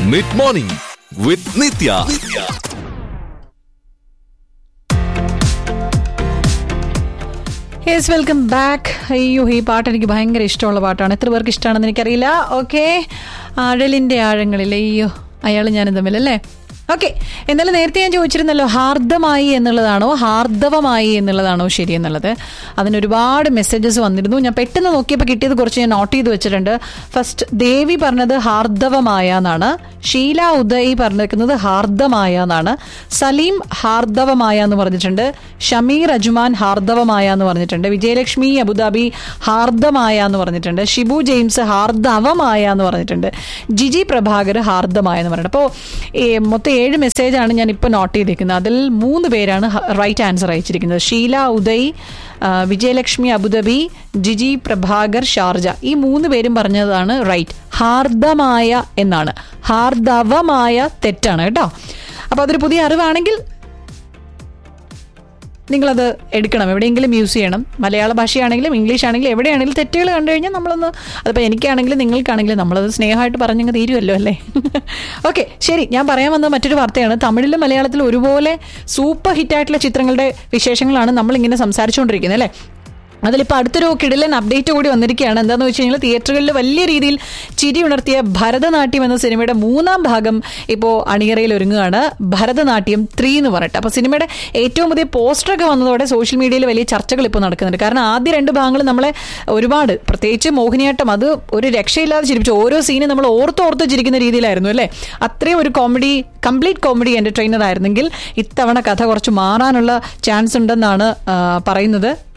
mid morning with Nithya yes welcome back അയ്യോ ഈ പാട്ട് എനിക്ക് ഭയങ്കര ഇഷ്ടമുള്ള പാട്ടാണ് എത്ര പേർക്ക് ഇഷ്ടമാണെന്ന് എനിക്കറിയില്ല ഓക്കെ ആഴലിൻ്റെ ആഴങ്ങളിൽ അയ്യോ അയാൾ ഞാനും തമ്മിൽ അല്ലേ ഓക്കെ എന്നാലും നേരത്തെ ഞാൻ ചോദിച്ചിരുന്നല്ലോ ഹാർദമായി എന്നുള്ളതാണോ ഹാർദവമായി എന്നുള്ളതാണോ ശരി എന്നുള്ളത് അതിന് ഒരുപാട് മെസ്സേജസ് വന്നിരുന്നു ഞാൻ പെട്ടെന്ന് നോക്കിയപ്പോൾ കിട്ടിയത് കുറച്ച് ഞാൻ നോട്ട് ചെയ്ത് വെച്ചിട്ടുണ്ട് ഫസ്റ്റ് ദേവി പറഞ്ഞത് ഹാർദവമായ എന്നാണ് ഷീല ഉദയ് പറഞ്ഞിരിക്കുന്നത് ഹാർദമായ എന്നാണ് സലീം ഹാർദവമായ എന്ന് പറഞ്ഞിട്ടുണ്ട് ഷമീർ അജ്മാൻ ഹാർദവമായ എന്ന് പറഞ്ഞിട്ടുണ്ട് വിജയലക്ഷ്മി അബുദാബി ഹാർദമായ എന്ന് പറഞ്ഞിട്ടുണ്ട് ഷിബു ജെയിംസ് ഹാർദവമായ എന്ന് പറഞ്ഞിട്ടുണ്ട് ജിജി പ്രഭാകർ ഹാർദമായ എന്ന് പറഞ്ഞിട്ടുണ്ട് അപ്പോൾ മൊത്തം ഏഴ് മെസ്സേജാണ് ഞാൻ ഇപ്പോൾ നോട്ട് ചെയ്തിരിക്കുന്നത് അതിൽ മൂന്ന് പേരാണ് റൈറ്റ് ആൻസർ അയച്ചിരിക്കുന്നത് ഷീല ഉദയ് ആ, വിജയലക്ഷ്മി അബുദാബി ജിജി പ്രഭാകർ ഷാർജ ഈ മൂന്ന് പേരും പറഞ്ഞതാണ് റൈറ്റ് ഹാർദമായ എന്നാണ് ഹാർദവമായ തെറ്റാണ് കേട്ടോ അപ്പോൾ അതൊരു പുതിയ അറിവാണെങ്കിൽ നിങ്ങളത് എടുക്കണം എവിടെയെങ്കിലും യൂസ് ചെയ്യണം മലയാള ഭാഷയാണെങ്കിലും ഇംഗ്ലീഷ് ആണെങ്കിലും എവിടെയാണെങ്കിലും തെറ്റുകൾ കണ്ടു കഴിഞ്ഞാൽ നമ്മളൊന്ന് അതിപ്പോൾ എനിക്കാണെങ്കിലും നിങ്ങൾക്കാണെങ്കിലും നമ്മളത് സ്നേഹമായിട്ട് പറഞ്ഞങ്ങ് തീരുമല്ലോ അല്ലേ ഓക്കെ ശരി ഞാൻ പറയാൻ വന്ന മറ്റൊരു വാർത്തയാണ് തമിഴിലും മലയാളത്തിലും ഒരുപോലെ സൂപ്പർ ഹിറ്റായിട്ടുള്ള ചിത്രങ്ങളുടെ വിശേഷങ്ങളാണ് നമ്മളിങ്ങനെ സംസാരിച്ചുകൊണ്ടിരിക്കുന്നത് അല്ലേ അതിലിപ്പോൾ അടുത്തൊരു കിടിലൻ അപ്ഡേറ്റ് കൂടി വന്നിരിക്കുകയാണ് എന്താണെന്ന് വെച്ച് കഴിഞ്ഞാൽ തിയേറ്ററുകളിൽ വലിയ രീതിയിൽ ചിരി ഉണർത്തിയ ഭരതനാട്യം എന്ന സിനിമയുടെ മൂന്നാം ഭാഗം ഇപ്പോൾ അണിയറയിൽ ഒരുങ്ങുകയാണ് ഭരതനാട്യം ത്രീ എന്ന് പറഞ്ഞിട്ട് അപ്പോൾ സിനിമയുടെ ഏറ്റവും പുതിയ പോസ്റ്ററൊക്കെ വന്നതോടെ സോഷ്യൽ മീഡിയയിൽ വലിയ ചർച്ചകൾ ഇപ്പോൾ നടക്കുന്നുണ്ട് കാരണം ആദ്യ രണ്ട് ഭാഗങ്ങൾ നമ്മളെ ഒരുപാട് പ്രത്യേകിച്ച് മോഹിനിയാട്ടം അത് ഒരു രക്ഷയില്ലാതെ ചിരിപ്പിച്ചു ഓരോ സീനും നമ്മൾ ഓർത്ത് ഓർത്ത് ചിരിക്കുന്ന രീതിയിലായിരുന്നു അല്ലേ അത്രയും ഒരു കോമഡി കംപ്ലീറ്റ് കോമഡി എന്റർടൈനർ ആയിരുന്നെങ്കിൽ ഇത്തവണ കഥ കുറച്ച് മാറാനുള്ള ചാൻസ് ഉണ്ടെന്നാണ് ആ, പറയുന്നത്